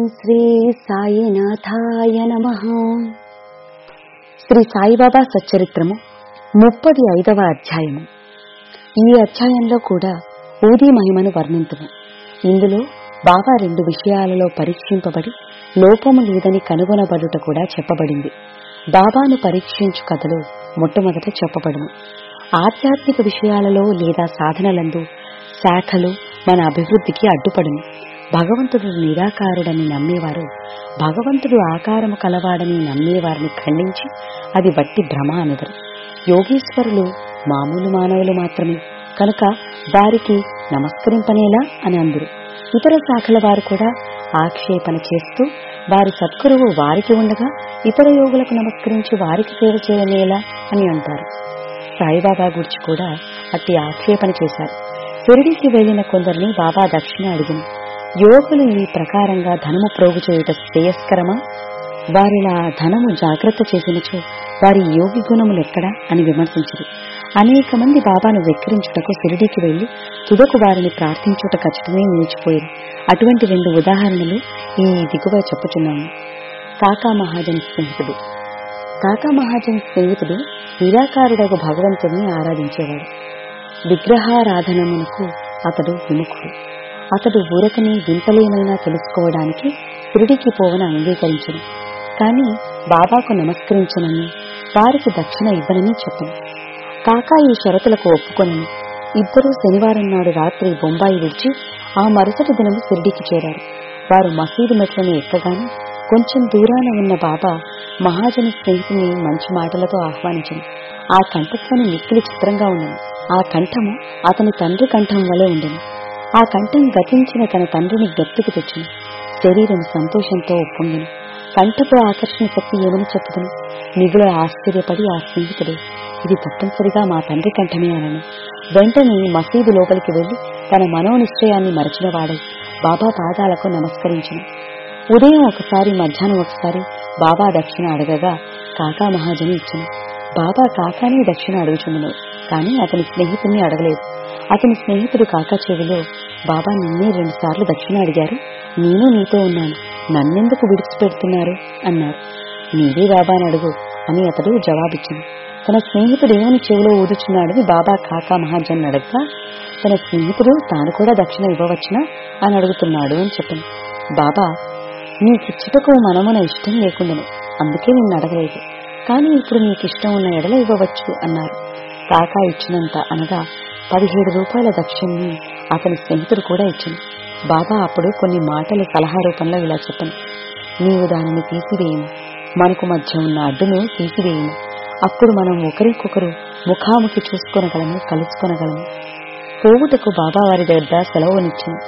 శ్రీ సాయినాథాయ నమ శ్రీ సాయిబాబా సచ్చరిత్రము ముప్పది ఐదవ అధ్యాయము ఈ అధ్యాయంలో కూడా ఊది మహిమను వర్ణింతుము ఇందులో బాబా రెండు విషయాలలో పరీక్షింపబడి లోపము లేదని కనుగొనబడుట కూడా చెప్పబడింది బాబాను పరీక్షించు కథలో మొట్టమొదట చెప్పబడును ఆధ్యాత్మిక విషయాలలో లేదా సాధనలందు శాఖలు మన అభివృద్ధికి అడ్డుపడును భగవంతుడు నిరాకారుడని నమ్మేవారు భగవంతుడు ఆకారము కలవాడని నమ్మేవారిని ఖండించి అది బట్టి భ్రమ అనెదరు యోగీశ్వరులు మామూలు మానవులు మాత్రమే కనుక వారికి నమస్కరింపనేలా అని అందరు ఇతర శాఖల వారు కూడా ఆక్షేపణ చేస్తూ వారి సద్గురువు వారికి ఉండగా ఇతర యోగులకు నమస్కరించి వారికి సేవ చేయనేలా అని అంటారు సాయిబాబా గురించి కూడా అట్టి ఆక్షేపణ చేశారు షిరిడికి వెళ్లిన కొందరిని బాబా దక్షిణ అడిగిన యోగులు ఈ ప్రకారంగా ధనము ప్రోగు చేయుట శ్రేయస్కరమా వారిలా ధనము జాగ్రత్త చేసినచో వారి యోగి గుణములెక్కడా అని విమర్శించరు అనేక మంది బాబాను వెక్కిరించుటకు షిరిడీకి వెళ్లి తుదకు వారిని ప్రార్థించుట ఖచ్చితమే నిలిచిపోయారు అటువంటి రెండు ఉదాహరణలు ఈ దిగువ చెప్పుచున్నాము కాకా మహాజన్ స్నేహితుడు కాకా మహాజన్ స్నేహితుడు నిరాకారుడకు భగవంతుడిని ఆరాధించేవాడు విగ్రహారాధనమునకు అతడు విముఖుడు అతడు ఊరకని వింతలేమైనా తెలుసుకోవడానికి షిరిడికి పోవన అంగీకరించను కాని బాబాకు నమస్కరించనని వారికి దక్షిణ ఇవ్వనని చెప్పను కాకా ఈ షరతులకు ఒప్పుకొనని ఇద్దరూ శనివారం నాడు రాత్రి బొంబాయి విడిచి ఆ మరుసటి దినం షిరిడికి చేరారు వారు మసీదు మెట్లను ఎక్కగానే కొంచెం దూరాన ఉన్న బాబా మహాజని స్నేహితుని మంచి మాటలతో ఆహ్వానించింది ఆ కంఠధ్వని మిక్కిలి చిత్రంగా ఉన్నది ఆ కంఠము అతని తండ్రి కంఠం వలె ఉండెను ఆ కంఠం గతించిన తన తండ్రిని గెత్తుకు తెచ్చింది శరీరం సంతోషంతో ఉప్పొంగిను కంఠపు ఆకర్షణ శక్తి ఏమని చెప్పుదును మిగుల ఆశ్చర్యపడి ఆ స్నేహితుడు ఇది తప్పనిసరిగా మా తండ్రి కంఠమే అనను వెంటనే మసీదు లోపలికి వెళ్లి తన మనోనిశ్చయాన్ని మరచిన వాడై బాబా పాదాలకు నమస్కరించను ఉదయం ఒకసారి మధ్యాహ్నం ఒకసారి బాబా దక్షిణ అడగగా కాకా మహాజని ఇచ్చను బాబా కాకానే దక్షిణ అడుగుచుండను కానీ అతని స్నేహితుడిని అడగలేదు అతని స్నేహితుడు కాకా చెవిలో బాబా నిన్నే రెండు సార్లు దక్షిణ అడిగారు నేను నీతో ఉన్నాను నన్నెందుకు విడిచిపెడుతున్నారు అన్నారు నీవే బాబాని అడుగు అని అతడు జవాబిచ్చింది తన స్నేహితుడు ఏమని చెవిలో ఊదుచున్నాడని బాబా కాకా మహాజన్ అడగగా తన స్నేహితుడు తాను కూడా దక్షిణ ఇవ్వవచ్చునా అని అడుగుతున్నాడు అని చెప్పింది బాబా నీకిచ్చుటకు మనమున ఇష్టం లేకుండాను అందుకే నిన్ను అడగలేదు కానీ ఇప్పుడు నీకు ఇష్టం ఉన్న ఎడల ఇవ్వవచ్చు అన్నారు కాకా ఇచ్చినంత అనగా పదిహేడు రూపాయల దక్షిణని అతని స్నేహితుడు కూడా ఇచ్చింది బాబా అప్పుడు కొన్ని మాటలు సలహా రూపంలో ఇలా చెప్పను నీవు దానిని తీసివేయము మనకు మధ్య ఉన్న అడ్డును తీసివేయము అప్పుడు మనం ఒకరికొకరు ముఖాముఖి చూసుకొనగలము కలుసుకొనగలము పోవుటకు బాబా వారి దగ్గర సెలవునిచ్చింది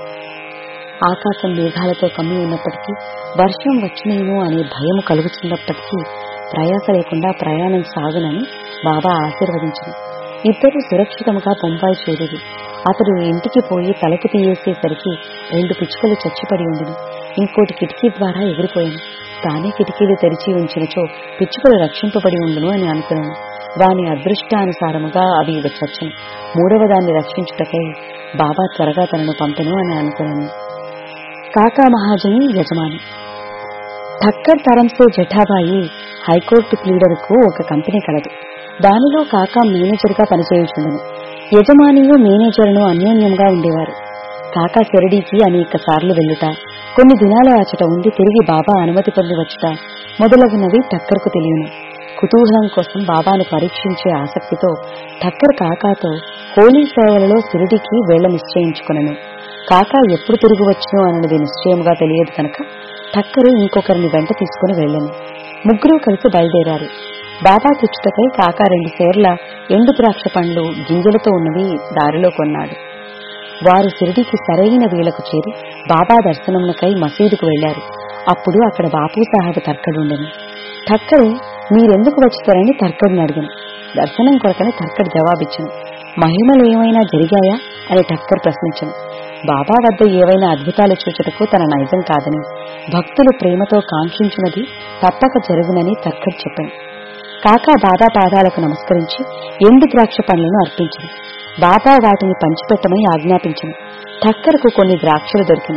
ఆకాశం మేఘాలతో కమ్మి ఉన్నప్పటికీ వర్షం వచ్చినేమో అనే భయం కలుగుతున్నప్పటికీ ప్రయాస లేకుండా ప్రయాణం సాగునని బాబా ఆశీర్వదించింది ఇద్దరు సురక్షితంగా బొంబాయి చేరేది అతడు ఇంటికి పోయి తలుపు తీయేసేసరికి రెండు పిచ్చుకలు చచ్చిపడి ఉండును ఇంకోటి కిటికీ ద్వారా ఎగిరిపోయాను తానే కిటికీలు తెరిచి ఉంచినచో పిచ్చుకలు రక్షింపబడి ఉండును అని అనుకున్నాను వాని అదృష్టానుసారముగా అవి చచ్చను మూడవ దాన్ని రక్షించుటకై బాబా త్వరగా తనను పంపెను అని అనుకున్నాను కాకా మహాజని యజమాని ఠక్కర్ తరంసే జఠాబాయి హైకోర్టు ప్లీడర్కు ఒక కంపెనీ కలదు దానిలో కాకా మేనేజర్గా పనిచేయుచుండను యజమానియు మేనేజర్ను అన్యోన్యంగా ఉండేవారు కాకా షిరిడీకి అనేక సార్లు వెళ్ళుట కొన్ని దినాల అచట ఉండి తిరిగి బాబా అనుమతి పొంది వచ్చుట మొదలగునవి టక్కర్కు తెలియను కుతూహలం కోసం బాబాను పరీక్షించే ఆసక్తితో టక్కర్ కాకాతో హోలీ సేవలలో షిరిడీకి వెళ్ల నిశ్చయించుకునను కాకా ఎప్పుడు తిరిగి వచ్చును అన్నది నిశ్చయముగా తెలియదు కనుక టక్కరు ఇంకొకరిని వెంట తీసుకుని వెళ్ళను ముగ్గురు కలిసి బయలుదేరారు బాబా చుచ్చుటకై కాకా రెండు సేర్ల ఎండు ద్రాక్ష పండ్లు గింజలతో ఉన్నవి దారిలో కొన్నాడు వారు షిరిడీకి సరైన వేళకు చేరి బాబా దర్శనమునకై మసీదుకు వెళ్లారు అప్పుడు అక్కడ బాపు సాహెబ్ తర్కడుండెను ఠక్కరు మీరెందుకు వచ్చుతారని తర్కడిని అడిగాను దర్శనం కొరకని తర్కడ్ జవాబిచ్చను మహిమలు ఏమైనా జరిగాయా అని టక్కర్ ప్రశ్నించను బాబా వద్ద ఏవైనా అద్భుతాలు చూచుటకు తన నైజం కాదని భక్తులు ప్రేమతో కాంక్షించినది తప్పక జరుగునని తర్కడ్ చెప్పాను కాకా బాబా పాదాలకు నమస్కరించి ఎండు ద్రాక్ష పండ్లను అర్పించింది బాబా వాటిని పంచిపెట్టమని ఆజ్ఞాపించింది ఠక్కర్కు కొన్ని ద్రాక్షలు దొరికింది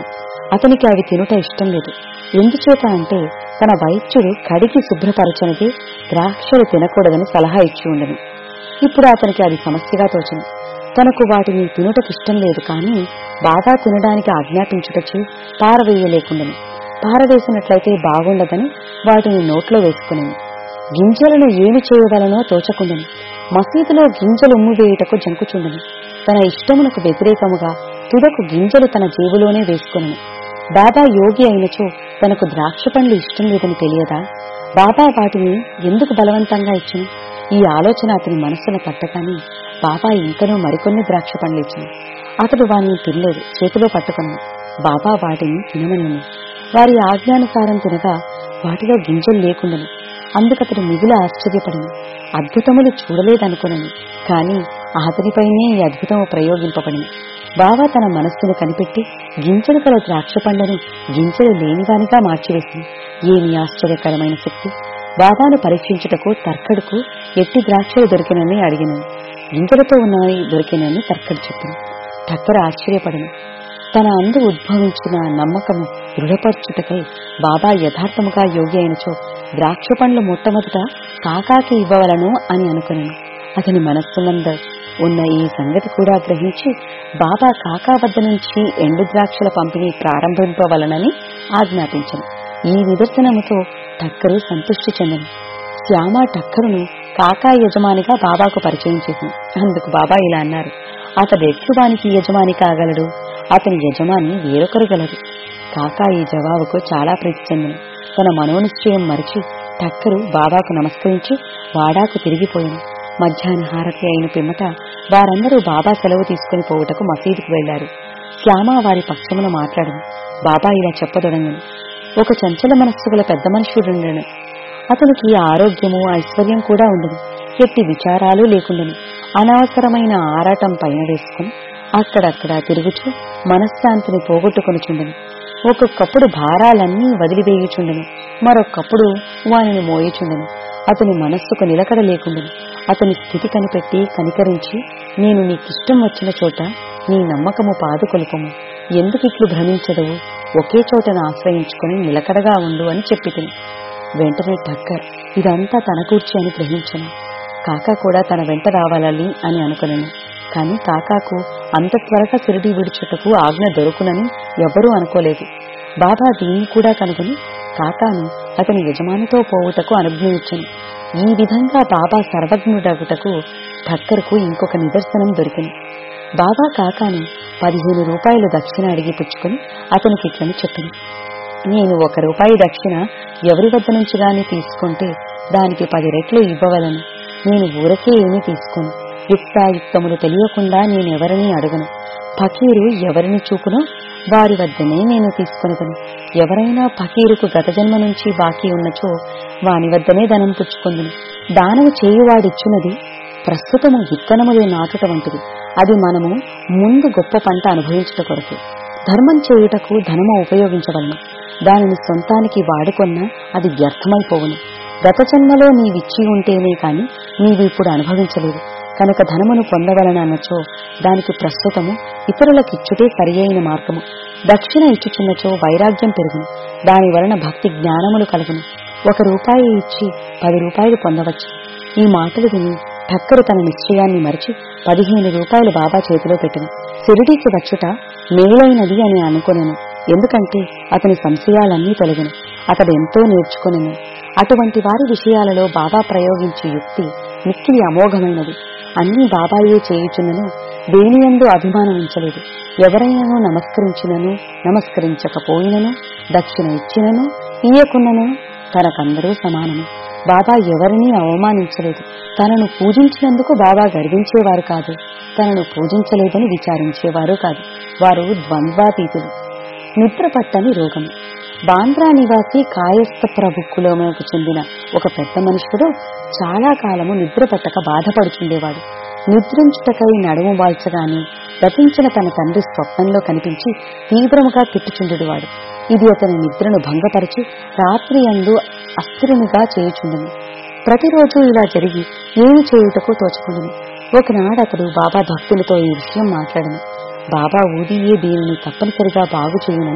అతనికి అవి తినుట ఇష్టం లేదు ఎందుచేత అంటే తన వైద్యుడు కడిగి శుభ్రపరచనిది ద్రాక్షలు తినకూడదని సలహా ఇచ్చి ఉండను ఇప్పుడు అతనికి అది సమస్యగా తోచింది తనకు వాటిని తినుటకిష్టం లేదు కానీ బాగా తినడానికి ఆజ్ఞాపించుటచే పారవేయలేకుండను పారవేసినట్లయితే బాగుండదని వాటిని నోట్లో వేసుకునేను గింజలను ఏమి చేయవలనో తోచకుండను మసీదులో గింజలు ఉమ్మివేయుటకు జంకుచుండను తన ఇష్టమునకు వ్యతిరేకముగా తుదకు గింజలు తన జేబులోనే వేసుకునను బాబా యోగి అయినచో తనకు ద్రాక్ష పండ్లు ఇష్టం లేదని తెలియదా బాబా వాటిని ఎందుకు బలవంతంగా ఇచ్చును ఈ ఆలోచన అతని మనస్సును పట్టగానే బాబా ఇంకనూ మరికొన్ని ద్రాక్ష పండ్లు ఇచ్చింది అతడు వాటిని తినలేదు చేతిలో పట్టుకున్నాడు బాబా వాటిని తినమని వారి ఆజ్ఞానుసారం తినగా వాటిలో గింజలు లేకుండాను అందుకతడు మిగుల ఆశ్చర్యపడను అద్భుతములు చూడలేదనుకునను కాని అతనిపైనే ఈ అద్భుతము ప్రయోగింపబడింది బాబా తన మనస్సును కనిపెట్టి గింజలు గల ద్రాక్ష పండ్లను గింజలు లేనివానిగా మార్చివేసింది ఏమి ఆశ్చర్యకరమైన శక్తి బాబాను పరీక్షించుటకు తర్కడుకు ఎట్టి ద్రాక్షలు దొరికినని అడిగినను గింజలతో ఉన్నవి దొరికినని తర్కడు చెప్పిన ఠక్కరు ఆశ్చర్యపడను తన అందు ఉద్భవించిన నమ్మకము దృఢపరచుటకై బాబా యథార్థముగా యోగి అయినచో ద్రాక్ష పండ్లు మొట్టమొదట కాకాకి ఇవ్వవలను అని అనుకున్నాను అతని మనస్సునంద ఉన్న ఈ సంగతి కూడా గ్రహించి బాబా కాకా వద్ద నుంచి ఎండు ద్రాక్షల పంపిణీ ప్రారంభింపవలనని ఆజ్ఞాపించను ఈ నిదర్శనముతో టక్కరు సంతృష్టి చెందను శ్యామ టక్కరును కాకా యజమానిగా బాబాకు పరిచయం చేసింది అందుకు బాబా ఇలా అన్నారు అతడు ఎట్లు వానికి యజమాని కాగలడు అతని యజమాని వేరొకరు గలరు కాకా ఈ జవాబుకు చాలా ప్రీతి చెందిన తన మనోనిశ్చయం మరిచి టక్కరు బాబాకు నమస్కరించి వాడాకు తిరిగిపోయింది మధ్యాహ్న హారతి అయిన పిమ్మట వారందరూ బాబా సెలవు తీసుకుని పోవుటకు మసీదుకు వెళ్లారు శ్యామ వారి పక్షమున మాట్లాడింది బాబా ఇలా చెప్పదొడంగను ఒక చంచల మనస్సు గల పెద్ద మనుషుడుండెను అతనికి ఆరోగ్యము ఐశ్వర్యం కూడా ఉండదు ఎట్టి విచారాలు లేకుండను అనవసరమైన ఆరాటం పైన వేసుకుని అక్కడక్కడ తిరుగుచూ మనశ్శాంతిని పోగొట్టుకొనుచుండెను ఒక్కొక్కప్పుడు భారాలన్నీ వదిలివేయుచుండెను మరొక్కప్పుడు వానిని మోయుచుండెను అతని మనస్సుకు నిలకడ లేకుండెను అతని స్థితి కనిపెట్టి కనికరించి నేను నీకిష్టం వచ్చిన చోట నీ నమ్మకము పాదుకొలుపము ఎందుకిట్లు భ్రమించదవు ఒకే చోటను ఆశ్రయించుకుని నిలకడగా ఉండు అని చెప్పి తిని వెంటనే టక్కర్ ఇదంతా తన కూర్చి అని గ్రహించను కాకా కూడా తన వెంట రావాలని అని అనుకున్నాను కాని కాకాకు అంత త్వరగా సిరిడి విడుచుటకు ఆజ్ఞ దొరుకునని ఎవ్వరూ అనుకోలేదు బాబా దీన్ని కూడా కనుగొని కాకాను అతని యజమానితో పోవుటకు అనుజ్ఞయించను ఈ విధంగా బాబా సర్వజ్ఞుడగుటకు ఠక్కర్కు ఇంకొక నిదర్శనం దొరికింది బాబా కాకాను పదిహేను రూపాయలు దక్షిణ అడిగి పుచ్చుకొని అతనికి ఇట్లని చెప్పింది నేను ఒక రూపాయి దక్షిణ ఎవరి వద్ద నుంచి గాని తీసుకుంటే దానికి పది రెట్లు ఇవ్వవలను నేను ఊరకే ఏమీ తీసుకోను యుక్తాయుక్తములు తెలియకుండా నేనెవరిని అడగను ఫకీరు ఎవరిని చూపునో వారి వద్దనే నేను తీసుకొనదను ఎవరైనా ఫకీరుకు గత జన్మ నుంచి బాకీ ఉన్నచో వాని వద్దనే ధనం పుచ్చుకొందును దానము చేయువాడిచ్చున్నది ప్రస్తుతము విత్తనములు నాటుట వంటిది అది మనము ముందు గొప్ప పంట అనుభవించుట కొరకు ధర్మం చేయుటకు ధనము ఉపయోగించవలను దానిని సొంతానికి వాడుకొన్నా అది వ్యర్థమైపోవును గత జన్మలో నీవిచ్చి ఉంటేనే కాని నీవు ఇప్పుడు అనుభవించలేదు కనుక ధనమును పొందవలనన్నచో దానికి ప్రస్తుతము ఇతరులకిచ్చుటే సరియైన మార్గము దక్షిణ ఇచ్చుచున్నచో వైరాగ్యం పెరుగును దాని వలన భక్తి జ్ఞానములు కలుగును ఒక రూపాయి ఇచ్చి పది రూపాయలు పొందవచ్చు ఈ మాటలు విని ఠక్కరు తన నిశ్చయాన్ని మరిచి పదిహేను రూపాయలు బాబా చేతిలో పెట్టిన సిరిడీకి వచ్చుట మేలైనది అని అనుకొనెను ఎందుకంటే అతని సంశయాలన్నీ తొలగిన అతడు ఎంతో నేర్చుకొనెను అటువంటి వారి విషయాలలో బాబా ప్రయోగించే యుక్తి మిక్కిలి అమోఘమైనది అన్నీ బాబాయే చేయుచున్నను దేనియందు అభిమానం ఉంచలేదు ఎవరైనాను నమస్కరించినను నమస్కరించకపోయినను దక్షిణ ఇచ్చినను ఇయ్యకున్నను తనకందరూ సమానము బాబా ఎవరినీ అవమానించలేదు తనను పూజించినందుకు బాబా గర్వించేవారు కాదు తనను పూజించలేదని విచారించేవారు కాదు వారు ద్వంద్వాతీతులు నిద్ర పట్టని రోగము బాంద్రా నివాసి కాయస్థ ప్రభుకులమునకు చెందిన ఒక పెద్ద మనుషుడు చాలా కాలము నిద్ర పట్టక బాధపడుచుండేవాడు నిద్రించుటకై నడుము వాల్చగానే గతించిన తన తండ్రి స్వప్నంలో కనిపించి తీవ్రముగా తిట్టుచుండెడువాడు ఇది అతని నిద్రను భంగపరిచి రాత్రి అందు అస్థిరునిగా చేయుచుండెను ప్రతిరోజు ఇలా జరిగి ఏమి చేయుటకు తోచుకుండును ఒకనాడు అతడు బాబా భక్తులతో ఈ విషయం మాట్లాడను బాబా ఊదియే దీనిని తప్పనిసరిగా బాగు చేయునని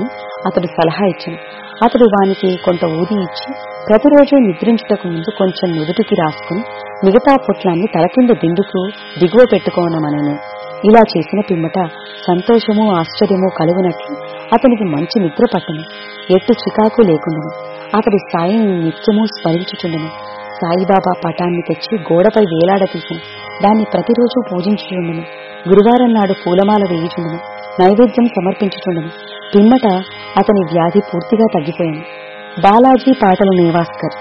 అతడు సలహా ఇచ్చాను అతడు వానికి కొంత ఊది ఇచ్చి ప్రతిరోజు నిద్రించుటకు ముందు కొంచెం నుదుటికి రాసుకుని మిగతా పొట్లాన్ని తల కింద దిండుకు దిగువ పెట్టుకోనమనను ఇలా చేసిన పిమ్మట సంతోషము ఆశ్చర్యము కలుగునట్లు అతనికి మంచి నిద్ర పట్టును ఎట్టు చికాకు లేకుండాను అతడు సాయిని నిత్యము స్మరించుచుండెను సాయిబాబా పటాన్ని తెచ్చి గోడపై వేలాడతీసెను దాన్ని ప్రతిరోజు పూజించుచుండెను గురువారం నాడు పూలమాల వేయుచుండెను నైవేద్యం సమర్పించుచుండెను పిమ్మట అతని వ్యాధి పూర్తిగా తగ్గిపోయింది బాలాజీ పాటల నేవాస్కర్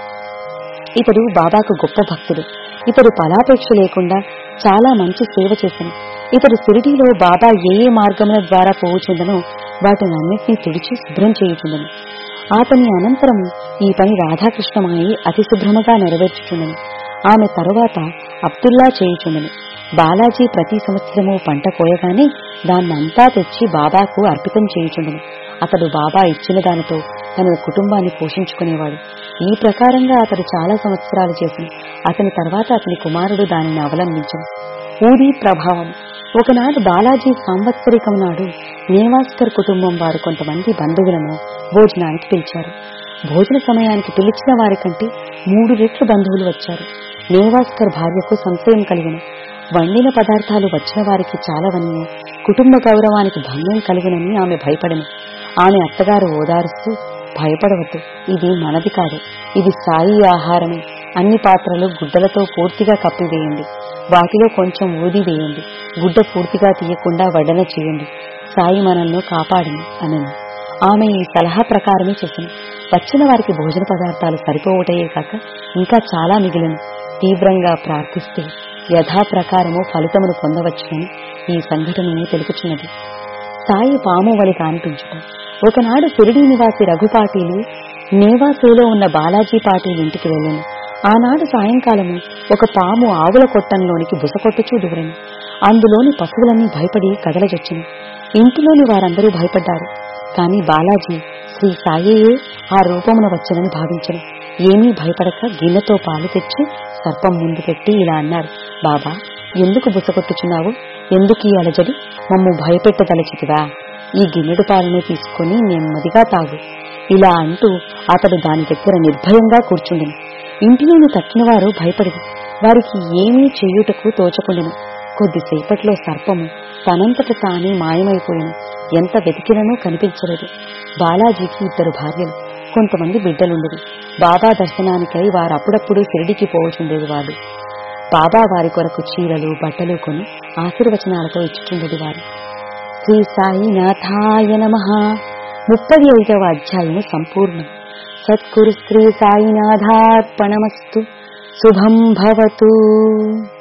ఇతడు బాబాకు గొప్ప భక్తుడు ఇతడు ఫలాపేక్ష లేకుండా చాలా మంచి సేవ చేశాను ఇతడు సిరిడిలో బాబా ఏ ఏ మార్గముల ద్వారా పోవుచుండనో వాటిని అన్నిటినీ తుడిచి శుభ్రం చేయుచుండను అతని అనంతరం ఈ పని రాధాకృష్ణమాయి అతి శుభ్రముగా నెరవేర్చుచుండను ఆమె తరువాత అబ్దుల్లా చేయుచుండను బాలాజీ ప్రతి సంవత్సరము పంట కోయగానే దాన్నంతా తెచ్చి బాబాకు అర్పితం చేయుచుండను అతడు బాబా ఇచ్చిన దానితో తన కుటుంబాన్ని పోషించుకునేవాడు ఈ ప్రకారంగా అతడు చాలా సంవత్సరాలు చేసిన అతని తర్వాత అతని కుమారుడు దానిని అవలంబించను ఊది ప్రభావం ఒకనాడు బాలాజీ సాంవత్సరికం నాడు నేవాస్కర్ కుటుంబం వారు కొంతమంది బంధువులను భోజనానికి పిలిచారు భోజన సమయానికి పిలిచిన వారి కంటే మూడు రెట్లు బంధువులు వచ్చారు నేవాస్కర్ భార్యకు సంశయం కలిగిన వండిన పదార్థాలు వచ్చిన వారికి చాలవని కుటుంబ గౌరవానికి భంగం కలుగునని ఆమె భయపడను ఆమె అత్తగారు ఓదారుస్తూ భయపడవద్దు ఇది మనది కాదు ఇది సాయి ఆహారమే అన్ని పాత్రలు గుడ్డలతో పూర్తిగా కప్పివేయండి వాటిలో కొంచెం ఊది వేయండి గుడ్డ పూర్తిగా తీయకుండా వడ్డన చేయండి సాయి మనల్ని కాపాడింది అనను ఆమె ఈ సలహా ప్రకారమే చేసింది వచ్చిన వారికి భోజన పదార్థాలు సరిపోవటయే కాక ఇంకా చాలా మిగిలిన తీవ్రంగా ప్రార్థిస్తే యథాప్రకారము ఫలితమును పొందవచ్చునని ఈ సంఘటనను తెలుపుచున్నది సాయి పాము వలిగా అనిపించుట ఒకనాడు సిరిడి నివాసి రఘుపాటీలు నేవాసేలో ఉన్న బాలాజీ పాటీల్ ఇంటికి వెళ్ళాను ఆనాడు సాయంకాలము ఒక పాము ఆవుల కొట్టంలోనికి బుసకొట్టుచూ దూరను అందులోని పశువులన్నీ భయపడి కదలజొచ్చును ఇంటిలోని వారందరూ భయపడ్డారు కాని బాలాజీ శ్రీ సాయయే ఆ రూపమున వచ్చనని భావించను ఏమీ భయపడక గిన్నెతో పాలు తెచ్చి సర్పం ముందు పెట్టి ఇలా అన్నారు బాబా ఎందుకు బుసకొట్టుచున్నావు ఎందుకు ఈ అలజడి మమ్ము భయపెట్టదలచితివా ఈ గిన్నెడు పాలను తీసుకుని నెమ్మదిగా తాగు ఇలా అంటూ అతడు దాని దగ్గర నిర్భయంగా కూర్చుండెను ఇంటిలోని తక్కిన వారు భయపడిది వారికి ఏమీ చేయుటకు తోచకుండెను కొద్దిసేపట్లో సర్పము తనంతట తానే మాయమైపోయాను ఎంత వెతికిననూ కనిపించలేదు బాలాజీకి ఇద్దరు భార్యలు కొంతమంది బిడ్డలుండేది బాబా దర్శనానికై వారు అప్పుడప్పుడు షిరిడికి పోవచుండేది వాళ్ళు బాబా వారి కొరకు చీరలు బట్టలు కొని ఆశీర్వచనాలతో ఇచ్చుచుండేది వారు శ్రీ సాయినాథాయ నమ ముప్పది ఐదవ అధ్యాయము సంపూర్ణం సద్గురు శ్రీ సాయినాథార్పణమస్తు శుభం భవతు